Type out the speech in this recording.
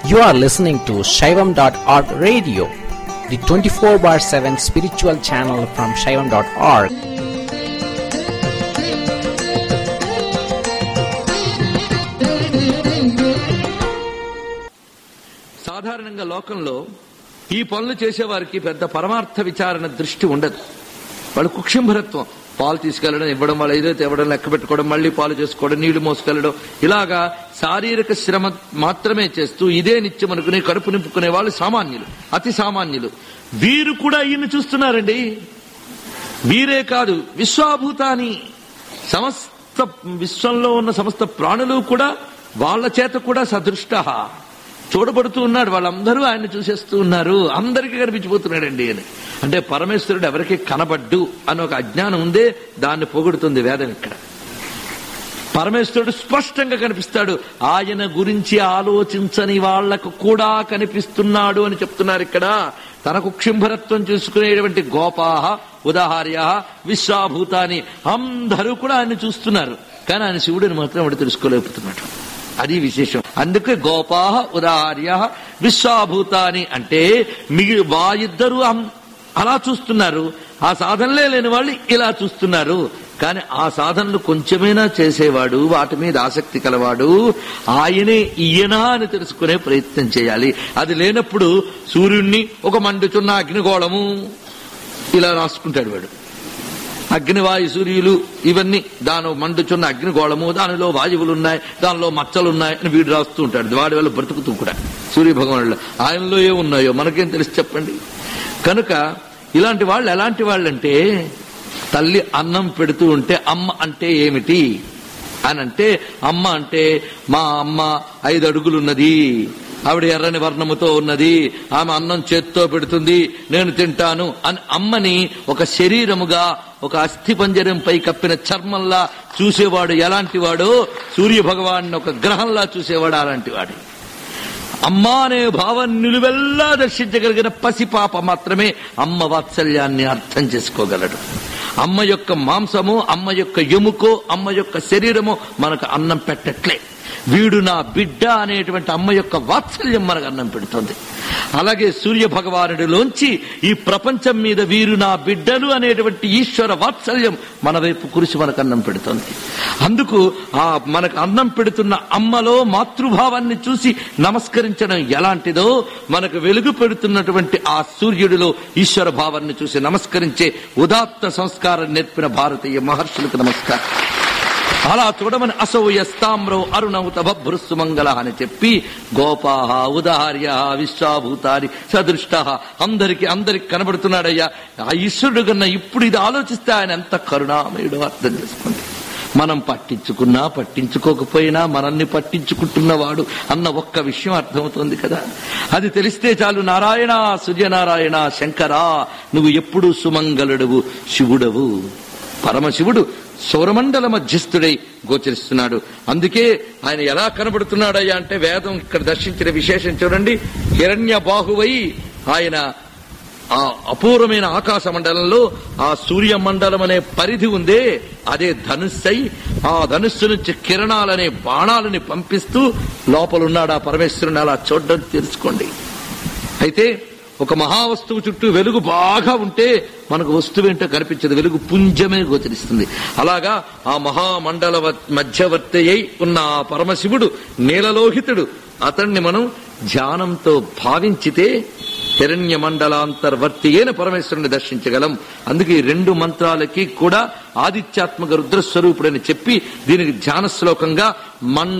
You are listening to Shaivam.org radio, the 24 bar 7 spiritual channel from Shaivam.org. సాధారణంగా లోకంలో ఈ పనులు చేసేవారికి పెద్ద పరమార్థ విచారణ దృష్టి ఉండదు వాళ్ళు కుక్షింభరత్వం పాలు తీసుకెళ్లడం ఇవ్వడం వాళ్ళు ఏదైతే ఇవ్వడం లెక్క పెట్టుకోవడం మళ్ళీ పాలు చేసుకోవడం నీళ్లు మోసుకెళ్లడం ఇలాగా శారీరక శ్రమ మాత్రమే చేస్తూ ఇదే నిత్యం అనుకుని కడుపు నింపుకునే వాళ్ళు సామాన్యులు అతి సామాన్యులు వీరు కూడా ఈయన చూస్తున్నారండి వీరే కాదు విశ్వాభూతాని సమస్త విశ్వంలో ఉన్న సమస్త ప్రాణులు కూడా వాళ్ళ చేత కూడా సదృష్ట చూడబడుతూ ఉన్నాడు వాళ్ళందరూ ఆయన చూసేస్తూ ఉన్నారు అందరికీ కనిపించిపోతున్నాడండి అని అంటే పరమేశ్వరుడు ఎవరికి కనబడ్డు అని ఒక అజ్ఞానం ఉందే దాన్ని పొగుడుతుంది వేదం ఇక్కడ పరమేశ్వరుడు స్పష్టంగా కనిపిస్తాడు ఆయన గురించి ఆలోచించని వాళ్లకు కూడా కనిపిస్తున్నాడు అని చెప్తున్నారు ఇక్కడ తనకు క్షింభరత్వం చూసుకునేటువంటి గోపాహ ఉదాహార్య విశ్వాభూతాని అందరూ కూడా ఆయన చూస్తున్నారు కానీ ఆయన శివుడిని మాత్రం వాడు తెలుసుకోలేకపోతున్నాడు అది విశేషం అందుకే గోపాహ ఉదాహార్య విశ్వాభూతాని అంటే మిగి వాయిద్దరూ అం- అలా చూస్తున్నారు ఆ సాధనలే లేని వాళ్ళు ఇలా చూస్తున్నారు కానీ ఆ సాధనలు కొంచెమైనా చేసేవాడు వాటి మీద ఆసక్తి కలవాడు ఆయనే ఈయన అని తెలుసుకునే ప్రయత్నం చేయాలి అది లేనప్పుడు సూర్యుణ్ణి ఒక మండుచున్న అగ్నిగోళము ఇలా రాసుకుంటాడు వాడు అగ్నివాయు సూర్యులు ఇవన్నీ దాని మండుచున్న అగ్నిగోళము దానిలో వాయువులు ఉన్నాయి దానిలో మచ్చలు ఉన్నాయి అని వీడు రాస్తూ ఉంటాడు వాడి వల్ల బ్రతుకుతూ కూడా సూర్య భగవానుడు ఆయనలో ఏ ఉన్నాయో మనకేం తెలిసి చెప్పండి కనుక ఇలాంటి వాళ్ళు ఎలాంటి వాళ్ళంటే తల్లి అన్నం పెడుతూ ఉంటే అమ్మ అంటే ఏమిటి అని అంటే అమ్మ అంటే మా అమ్మ ఐదు అడుగులున్నది ఆవిడ ఎర్రని వర్ణముతో ఉన్నది ఆమె అన్నం చేత్తో పెడుతుంది నేను తింటాను అని అమ్మని ఒక శరీరముగా ఒక అస్థి పంజరంపై కప్పిన చర్మంలా చూసేవాడు ఎలాంటి వాడో సూర్య భగవాన్ ఒక గ్రహంలా చూసేవాడు అలాంటి వాడు అమ్మ అనే భావం నిలువెల్లా దర్శించగలిగిన పసిపాప మాత్రమే అమ్మ వాత్సల్యాన్ని అర్థం చేసుకోగలడు అమ్మ యొక్క మాంసము అమ్మ యొక్క ఎముకో అమ్మ యొక్క శరీరము మనకు అన్నం పెట్టట్లే వీడు నా బిడ్డ అనేటువంటి అమ్మ యొక్క వాత్సల్యం మనకు అన్నం పెడుతుంది అలాగే సూర్య భగవానుడిలోంచి ఈ ప్రపంచం మీద వీరు నా బిడ్డలు అనేటువంటి ఈశ్వర వాత్సల్యం మన వైపు కురిసి మనకు అన్నం పెడుతుంది అందుకు ఆ మనకు అన్నం పెడుతున్న అమ్మలో మాతృభావాన్ని చూసి నమస్కరించడం ఎలాంటిదో మనకు వెలుగు పెడుతున్నటువంటి ఆ సూర్యుడిలో ఈశ్వర భావాన్ని చూసి నమస్కరించే ఉదాత్త సంస్కారం నేర్పిన భారతీయ మహర్షులకు నమస్కారం అలా చూడమని అసౌయస్తామ్రో అరుణౌత బభ్రుస్సు మంగళ అని చెప్పి గోపాహ ఉదాహార్య విశ్వాభూతాని సదృష్ట అందరికి అందరికి కనబడుతున్నాడయ్యా ఆ ఈశ్వరుడు కన్నా ఇప్పుడు ఇది ఆలోచిస్తే ఆయన ఎంత కరుణామయుడో అర్థం చేసుకోండి మనం పట్టించుకున్నా పట్టించుకోకపోయినా మనల్ని పట్టించుకుంటున్నవాడు అన్న ఒక్క విషయం అర్థమవుతుంది కదా అది తెలిస్తే చాలు నారాయణ సూర్యనారాయణ శంకరా నువ్వు ఎప్పుడూ సుమంగళుడవు శివుడవు పరమశివుడు సౌరమండల మధ్యస్థుడై గోచరిస్తున్నాడు అందుకే ఆయన ఎలా కనబడుతున్నాడయ్యా అంటే వేదం ఇక్కడ దర్శించిన విశేషం చూడండి హిరణ్య బాహువై ఆయన ఆ అపూర్వమైన ఆకాశ మండలంలో ఆ సూర్య మండలం అనే పరిధి ఉందే అదే ధనుస్సై ఆ ధనుస్సు నుంచి కిరణాలనే బాణాలని పంపిస్తూ లోపలున్నాడు ఆ పరమేశ్వరుని అలా చూడడం తెలుసుకోండి అయితే ఒక మహావస్తువు చుట్టూ వెలుగు బాగా ఉంటే మనకు వస్తువు ఏంటో కనిపించదు వెలుగు పుంజమే గోచరిస్తుంది అలాగా ఆ మహామండల వ- మధ్యవర్తి అయి ఉన్న ఆ పరమశివుడు నీలలోహితుడు అతన్ని మనం ధ్యానంతో భావించితే హిరణ్య మండలాంతర్వర్తి అయిన పరమేశ్వరుని దర్శించగలం అందుకే ఈ రెండు మంత్రాలకి కూడా ఆదిత్యాత్మక రుద్రస్వరూపుడని చెప్పి దీనికి ధ్యాన శ్లోకంగా మండ